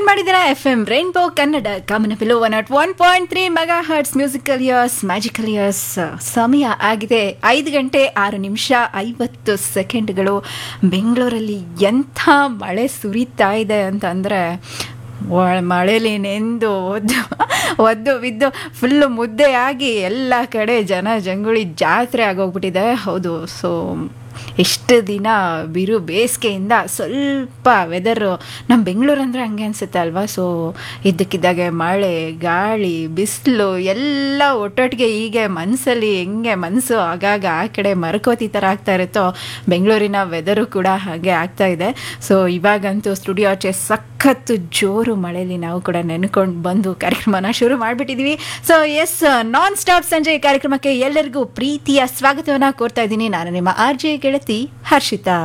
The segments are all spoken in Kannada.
ಟ್ಯೂನ್ ಮಾಡಿದ್ದೀರಾ ಎಫ್ ಎಂ ರೈನ್ಬೋ ಕನ್ನಡ ಕಾಮನಪಿಲು one nought one point three mega hertz musical years magical years ಸಮಯ ಆಗಿದೆ ಐದು ಗಂಟೆ ಆರು ನಿಮಿಷ ಐವತ್ತು ಸೆಕೆಂಡ್ಗಳು ಬೆಂಗಳೂರಲ್ಲಿ ಎಂಥ ಮಳೆ ಸುರಿತಾ ಇದೆ ಅಂತಂದರೆ ಮಳೇಲಿ ನೆಂದು ಒದ್ದು ಒದ್ದು ಬಿದ್ದು ಫುಲ್ಲು ಮುದ್ದೆಯಾಗಿ ಎಲ್ಲ ಕಡೆ ಜನ ಜಂಗುಳಿ ಜಾತ್ರೆ ಆಗೋಗ್ಬಿಟ್ಟಿದೆ ಹೌದು ಸೊ ಎಷ್ಟು ದಿನ ಬಿರು ಬೇಸಿಗೆಯಿಂದ ಸ್ವಲ್ಪ ವೆದರು ನಮ್ಮ ಬೆಂಗಳೂರು ಅಂದರೆ ಹಂಗೆ ಅನಿಸುತ್ತೆ ಅಲ್ವಾ ಸೊ ಇದ್ದಕ್ಕಿದ್ದಾಗೆ ಮಳೆ ಗಾಳಿ ಬಿಸಿಲು ಎಲ್ಲ ಒಟ್ಟೊಟ್ಟಿಗೆ ಹೀಗೆ ಮನಸ್ಸಲ್ಲಿ ಹೆಂಗೆ ಮನಸ್ಸು ಆಗಾಗ ಆ ಕಡೆ ಮರಕೋತಿ ಥರ ಆಗ್ತಾ ಇರುತ್ತೋ ಬೆಂಗಳೂರಿನ ವೆದರು ಕೂಡ ಹಾಗೆ ಆಗ್ತಾ ಇದೆ ಸೊ ಇವಾಗಂತೂ ಸ್ಟುಡಿಯೋ ಆಚೆ ಸಖತ್ತು ಜೋರು ಮಳೆಯಲ್ಲಿ ನಾವು ಕೂಡ ನೆನ್ಕೊಂಡು ಬಂದು ಕಾರ್ಯಕ್ರಮನ ಶುರು ಮಾಡಿಬಿಟ್ಟಿದ್ವಿ ಸೊ ಎಸ್ ನಾನ್ ಸ್ಟಾಪ್ ಸಂಜೆ ಕಾರ್ಯಕ್ರಮಕ್ಕೆ ಎಲ್ಲರಿಗೂ ಪ್ರೀತಿಯ ಸ್ವಾಗತವನ್ನು ಕೋರ್ತಾ ಇದ್ದೀನಿ ನಾನು ನಿಮ್ಮ ಆರ್ ಜೆ ಗೆಳತಿ ಹರ್ಷಿತಾ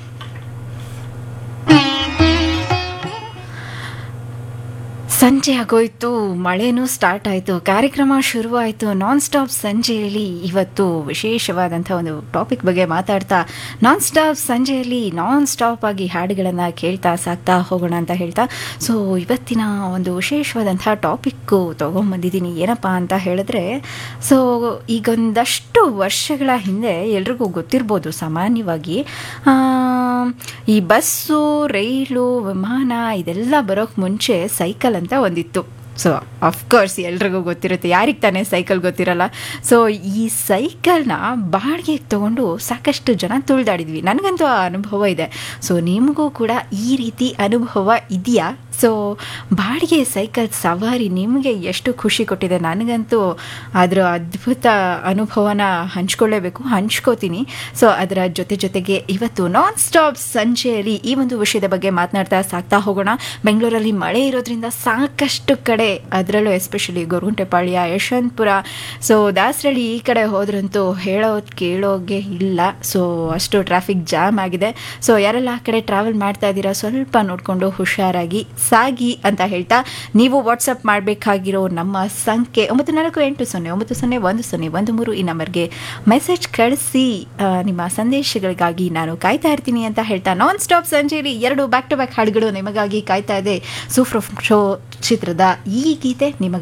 ಸಂಜೆ ಆಗೋಯ್ತು ಮಳೆನೂ ಸ್ಟಾರ್ಟ್ ಆಯಿತು ಕಾರ್ಯಕ್ರಮ ಶುರುವಾಯಿತು ನಾನ್ ಸ್ಟಾಪ್ ಸಂಜೆಯಲ್ಲಿ ಇವತ್ತು ವಿಶೇಷವಾದಂಥ ಒಂದು ಟಾಪಿಕ್ ಬಗ್ಗೆ ಮಾತಾಡ್ತಾ ನಾನ್ ಸ್ಟಾಪ್ ಸಂಜೆಯಲ್ಲಿ ನಾನ್ ಸ್ಟಾಪ್ ಆಗಿ ಹಾಡುಗಳನ್ನು ಕೇಳ್ತಾ ಸಾಕ್ತಾ ಹೋಗೋಣ ಅಂತ ಹೇಳ್ತಾ ಸೊ ಇವತ್ತಿನ ಒಂದು ವಿಶೇಷವಾದಂಥ ಟಾಪಿಕ್ಕು ತೊಗೊಂಬಂದಿದ್ದೀನಿ ಏನಪ್ಪ ಅಂತ ಹೇಳಿದ್ರೆ ಸೊ ಈಗೊಂದಷ್ಟು ವರ್ಷಗಳ ಹಿಂದೆ ಎಲ್ರಿಗೂ ಗೊತ್ತಿರ್ಬೋದು ಸಾಮಾನ್ಯವಾಗಿ ಈ ಬಸ್ಸು ರೈಲು ವಿಮಾನ ಇದೆಲ್ಲ ಬರೋಕ್ಕೆ ಮುಂಚೆ ಸೈಕಲ್ ಅಂತ ಒಂದಿತ್ತು ಸೊ ಅಫ್ಕೋರ್ಸ್ ಎಲ್ರಿಗೂ ಗೊತ್ತಿರುತ್ತೆ ಯಾರಿಗೆ ತಾನೇ ಸೈಕಲ್ ಗೊತ್ತಿರಲ್ಲ ಸೊ ಈ ಸೈಕಲ್ನ ಬಾಡಿಗೆಗೆ ತೊಗೊಂಡು ಸಾಕಷ್ಟು ಜನ ತುಳಿದಾಡಿದ್ವಿ ನನಗಂತೂ ಆ ಅನುಭವ ಇದೆ ಸೊ ನಿಮಗೂ ಕೂಡ ಈ ರೀತಿ ಅನುಭವ ಇದೆಯಾ ಸೊ ಬಾಡಿಗೆ ಸೈಕಲ್ ಸವಾರಿ ನಿಮಗೆ ಎಷ್ಟು ಖುಷಿ ಕೊಟ್ಟಿದೆ ನನಗಂತೂ ಅದರ ಅದ್ಭುತ ಅನುಭವನ ಹಂಚ್ಕೊಳ್ಳೇಬೇಕು ಹಂಚ್ಕೋತೀನಿ ಸೊ ಅದರ ಜೊತೆ ಜೊತೆಗೆ ಇವತ್ತು ನಾನ್ ಸ್ಟಾಪ್ ಸಂಜೆಯಲ್ಲಿ ಈ ಒಂದು ವಿಷಯದ ಬಗ್ಗೆ ಮಾತನಾಡ್ತಾ ಸಾಕ್ತಾ ಹೋಗೋಣ ಬೆಂಗಳೂರಲ್ಲಿ ಮಳೆ ಇರೋದ್ರಿಂದ ಸಾಕಷ್ಟು ಕಡೆ ಅದರಲ್ಲೂ ಎಸ್ಪೆಷಲಿ ಗೊರಗುಂಟೆಪಾಳ್ಯ ಯಶವಂತಪುರ ಸೊ ದಾಸರಳ್ಳಿ ಈ ಕಡೆ ಹೋದ್ರಂತೂ ಹೇಳೋದು ಕೇಳೋಗೆ ಇಲ್ಲ ಸೊ ಅಷ್ಟು ಟ್ರಾಫಿಕ್ ಜಾಮ್ ಆಗಿದೆ ಸೊ ಯಾರೆಲ್ಲ ಆ ಕಡೆ ಟ್ರಾವೆಲ್ ಮಾಡ್ತಾ ಇದ್ದೀರಾ ಸ್ವಲ್ಪ ನೋಡಿಕೊಂಡು ಹುಷಾರಾಗಿ ಸಾಗಿ ಅಂತ ಹೇಳ್ತಾ ನೀವು ವಾಟ್ಸಪ್ ಮಾಡಬೇಕಾಗಿರೋ ನಮ್ಮ ಸಂಖ್ಯೆ ಒಂಬತ್ತು ನಾಲ್ಕು ಎಂಟು ಸೊನ್ನೆ ಒಂಬತ್ತು ಸೊನ್ನೆ ಒಂದು ಸೊನ್ನೆ ಒಂದು ಮೂರು ಈ ನಂಬರ್ಗೆ ಮೆಸೇಜ್ ಕಳಿಸಿ ನಿಮ್ಮ ಸಂದೇಶಗಳಿಗಾಗಿ ನಾನು ಕಾಯ್ತಾ ಇರ್ತೀನಿ ಅಂತ ಹೇಳ್ತಾ ನಾನ್ ಸ್ಟಾಪ್ ಸಂಜೆಯಲ್ಲಿ ಎರಡು ಬ್ಯಾಕ್ ಟು ಬ್ಯಾಕ್ ಹಾಡುಗಳು ನಿಮಗಾಗಿ ಕಾಯ್ತಾ ಇದೆ ಸೂಫ್ರೋ ಶೋ ಚಿತ್ರದ ಈ ಗೀತೆ ನಿಮಗೆ